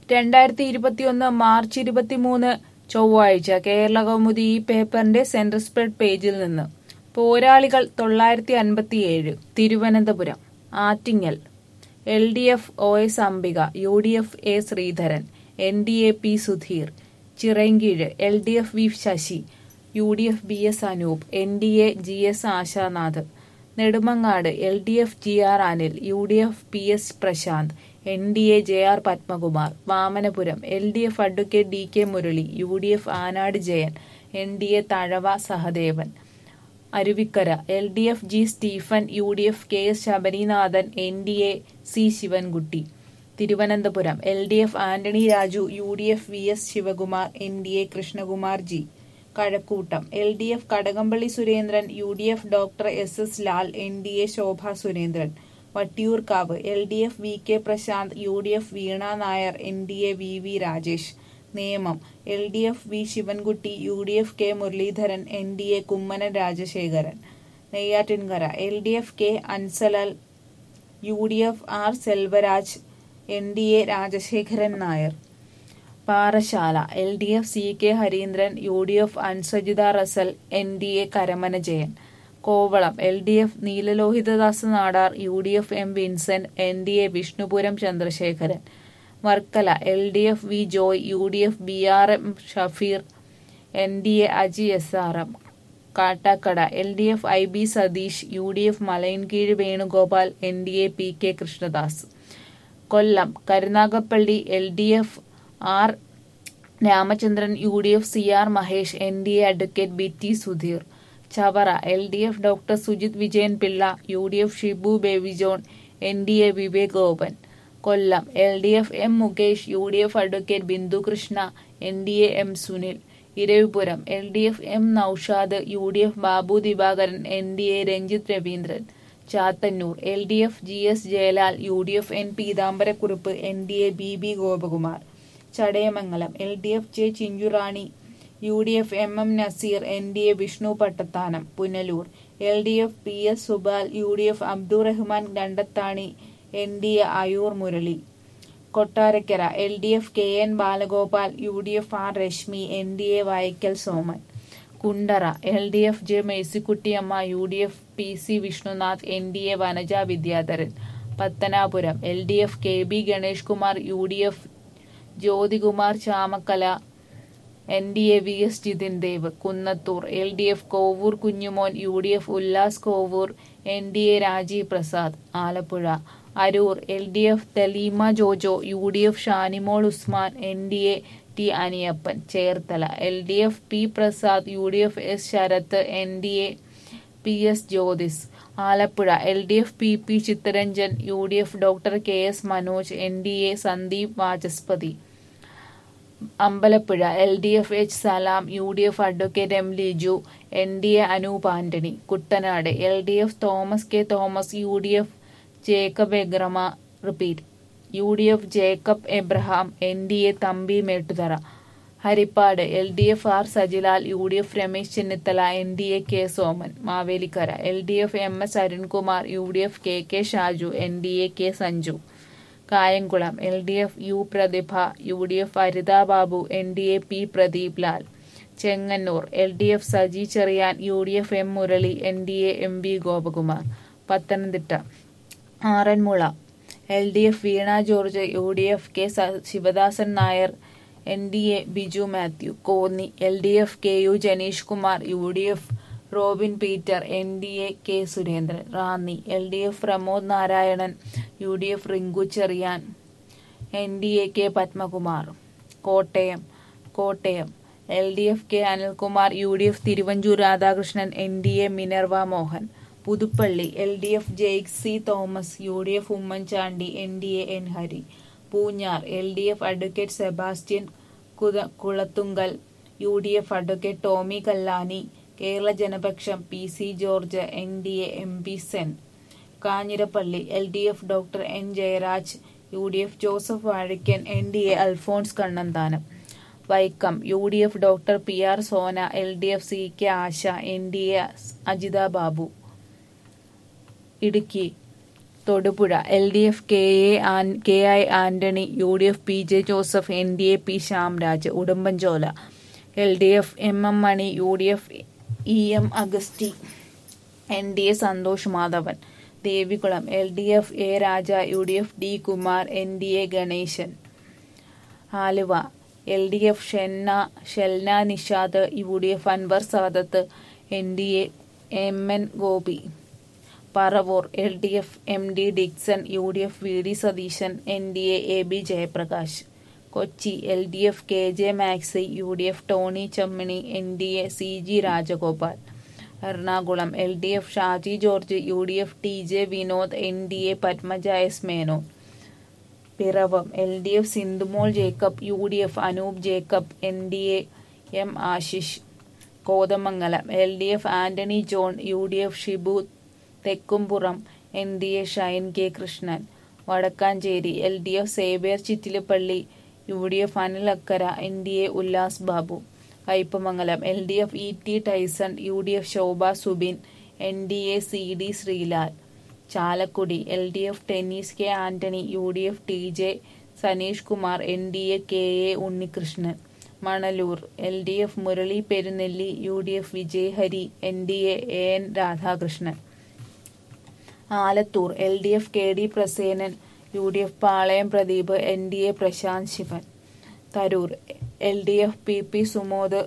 രണ്ടായിരത്തി ഇരുപത്തിയൊന്ന് മാർച്ച് ഇരുപത്തിമൂന്ന് ചൊവ്വാഴ്ച കേരള കൗമുദി ഈ പേപ്പറിന്റെ സെന്റർ സ്പ്രെഡ് പേജിൽ നിന്ന് പോരാളികൾ തൊള്ളായിരത്തി അൻപത്തിയേഴ് Thiruvananthapuram Attingal L D F O S Ambika U D F A Sreedharan N D A P Sudheer Chirayinkeezhu L D F V Sasi U D F B S Anoop N D A G S Ashanath Nedumangad L D F G R Anil U D F P S Prasanth N D A J R Padmakumar Vamanapuram L D F advocate D K Murali U D F Anad Jayan N D A Thazhava Sahadevan Aruvikkara L D F G Stephen U D F K S Sabarinathan N D A C Sivankutty Thiruvananthapuram L D F Antony Raju U D F V S Sivakumar N D A Krishnakumar G Kazhakkoottam L D F Kadakampally Surendran U D F doctor S S Lal N D A Shobha Surendran Vattiyoorkavu L D F V K Prasanth U D F Veena Nair N D A V V Rajesh Nemom L D F V Sivankutty U D F K Muraleedharan N D A Kummanam Rajasekharan Neyyattinkara L D F K Ansalan U D F R Selvaraj N D A Rajasekharan Nair Parassala L D F C K Hareendran U D F Ansajitha Russel N D A Karamana Jayan Kovalam L D F Neelalohithadas Nadar U D F M Vincent N D A Vishnupuram Chandrasekharan Varkala L D F V Joy U D F B R M Shafeer N D A Aji S R M Kattakkada L D F I B Satheesh U D F Malayinkeezhu Venugopal N D A P K Krishnadas Kollam Karunagappally L D F R Ramachandran U D F C R Mahesh N D A advocate B T Sudheer Chavara L D F doctor Sujith Vijayan Pillai U D F Shibu Baby John N D A Vivek Gopan Kollam L D F M Mukesh U D F advocate Bindu Krishna N D A M Sunil Eravipuram L D F M Noushad U D F Babu Divakaran N D A Ranjith Raveendran Chathannoor L D F G S Jayalal U D F N Peethambara Kurup N D A B B Gopakumar Chadayamangalam L D F J Chinchurani U D F M M Nazeer N D A Vishnu Pattathanam Punalur L D F P S Subal U D F Abdurahman Randathani N D A Ayoor Murali Kottarakkara L D F K N Balagopal U D F R Rashmi N D A Vayakkal Soman Kundara L D F J Mercykuttyamma U D F P C Vishnunath N D A Vanaja Vidyadharan Pathanapuram L D F K B Ganesh Kumar U D F Jyothikumar Chamakkala N D A V S Jithin Dev Kunnathur L D F Kovoor Kunjumon U D F Ullas Kovoor N D A Rajeev Prasad Alappuzha Aroor L D F Daleema Jojo U D F Shanimol Usman N D A T Aniyappan Cherthala L D F P Prasad U D F S Sarath N D A P S Jyothis Alappuzha L D F P P Chitharanjan U D F doctor K S Manoj N D A Sandeep Vachaspathi Ambalappuzha L D F H Salam U D F advocate M Liju N D A Anoop Antony Kuttanad L D F Thomas K Thomas U D F Jacob എഗ്രമ repeat U D F Jacob Abraham N D A Thampi Mettuthara Haripad L D F R Sajilal U D F Ramesh Chennithala N D A K Soman Mavelikkara L D F M S Arunkumar U D F K K Shaju N D A K Sanju Kayamkulam L D F U Prathibha U D F Haritha Babu N D A P Pradeep Lal Chengannur L D F Saji Cherian U D F M Murali N D A M V Gopakumar Pathanamthitta Aranmula L D F Veena George U D F K Sivadasan Nair N D A Biju Mathew Konni L D F K U Janeesh Kumar U D F Robin Peter N D A K Surendran Ranni L D F Pramod Narayanan U D F Rinku Cherian N D A K Padmakumar Kottayam Kottayam L D F K Anilkumar U D F Thiruvanchoor Radhakrishnan N D A Minerva Mohan Puthuppally L D F Jaick C Thomas U D F Oommen Chandy N D A N Hari Poonjar L D F advocate Sebastian കുത Kulathunkal U D F advocate Tomy Kallani Kerala Janapaksham P C George N D A M P Sen Kanjirappally L D F doctor N Jayaraj U D F Joseph Vazhakkan N D A Alphons Kannanthanam Vaikom U D F doctor P R Sona L D F C K Asha N D A Ajitha Babu Idukki Thodupuzha L D F K A ആൻ K I Antony U D F P J Joseph N D A P Shyamraj Udumbanchola L D F M M Mani U D F E M Augusty N D A Santhosh Madhavan Devikulam L D F A Raja U D F D Kumar N D A Ganesan Aluva L D F ഷെന്ന Shelna Nishad U D F Anwar Sadath N D A M N Gopi Paravur L D F M D Dixon U D F V D Satheesan N D A A B Jayaprakash Kochi L D F K J Maxi U D F Tony Chemmani N D A C G Rajagopal Ernakulam L D F Shaji George U D F T J Vinod N D A Padmaja S Menon Piravom L D F Sindhumol Jacob U D F Anoop Jacob N D A M Ashish Kothamangalam L D F Antony John U D F Shibu Thekkumpuram N D A Shine K Krishnan Wadakkanchery L D F Xavier Chittilappilly U D F Anil Akkara N D A Ullas Babu Kaipamangalam L D F E T Tyson U D F Shobha Subin N D A C D Sreelal Chalakudy L D F Dennis K Antony U D F T J Saneesh Kumar N D A K A Unnikrishnan Manalur L D F Murali Perunnelli U D F Vijay Hari N D A A N Radhakrishnan Alathur L D F K D Prasenan U D F Palayam Pradeep N D A Prasanth Sivan Tarur L D F P P Sumod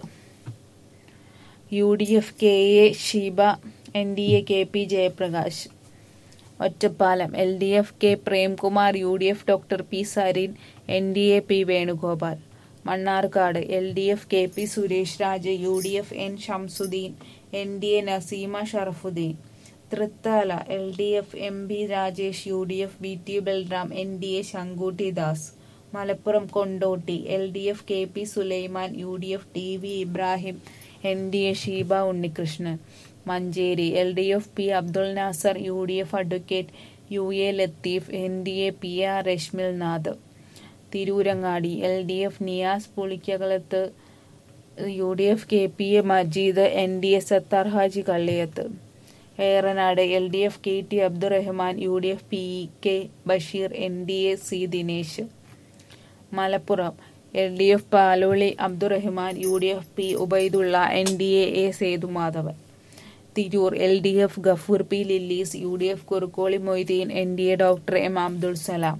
U D F K A Sheeba N D A K P Jayaprakash Ottapalam L D F K Premkumar U D F doctor P Sarin N D A P Venugopal Mannarkkad L D F K P Suresh Raj U D F N Shamsudheen N D A Naseema Sharafudheen Thrithala L D F M B Rajesh U D F B T Balram N D A Shankutty Das Malappuram Kondotty L D F K P Sulaiman U D F T V Ibrahim N D A Sheeba Unnikrishnan Manjeri L D F P Abdul Nasar U D F advocate U A Latheef N D A P R Rashmil Nath Tirurangadi L D F Niyas Pulikkalakath U D F K P A Majeed N D A Sathar Haji Kalliyath Eranad L D F K T Abdurahiman U D F P K Basheer N D A C Dinesh Malappuram L D F Paloli Abdurahiman U D F P Ubaidulla N D A A Sethumadhavan Tirur L D F Gafoor P Lillis U D F Kurukkoli Moideen N D A doctor M Abdul Salam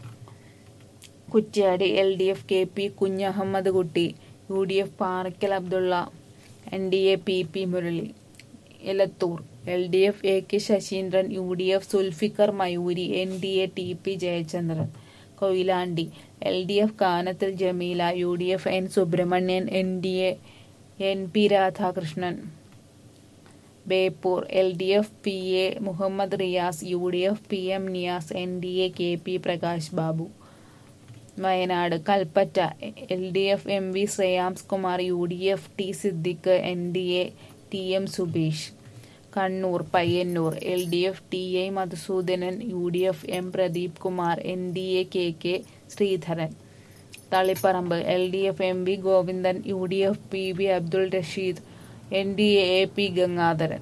Kuttiady L D F K P Kunjahammed Kutty U D F Parakkal Abdulla N D A P P Murali Elathur L D F A K Saseendran U D F Sulfikar Mayoori N D A T P Jayachandran Koyilandy L D F Kanathil Jameela U D F N Subramanian N D A N P Radhakrishnan Beypore L D F P A Muhammad Riyas U D F P M Niyas N D A K P Prakash Babu Wayanad Kalpetta L D F M V Shreyams Kumar U D F T Siddique N D A T M Subeesh Kannur Payyanur L D F T I Madhusoodanan U D F M Pradeep Kumar N D A K K Sreedharan Taliparamba L D F M V Govindan U D F P V Abdul Rasheed N D A A P Gangadharan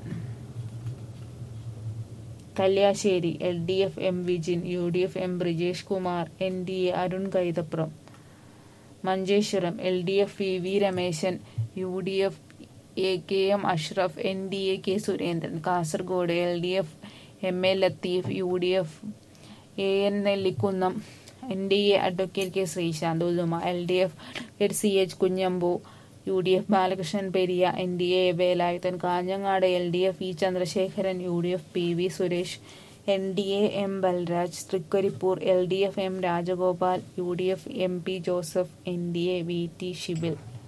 Kalliasseri L D F M Vijin U D F M Brijesh Kumar N D A Arun Kaithapram Manjeshwaram L D F V V Rameshan U D F A K M Ashraf N D A K Surendran Kasaragod L D F M A Latheef U D F A N Nellikkunnam N D A advocate K Sreesanth Uduma L D F C H Kunhambu U D F Balakrishnan Periya N D A Velayudhan Kanhangad L D F E Chandrasekharan U D F P V Suresh N D A M Balraj Trikaripur L D F M Rajagopal U D F M P Joseph N D A V T Shibil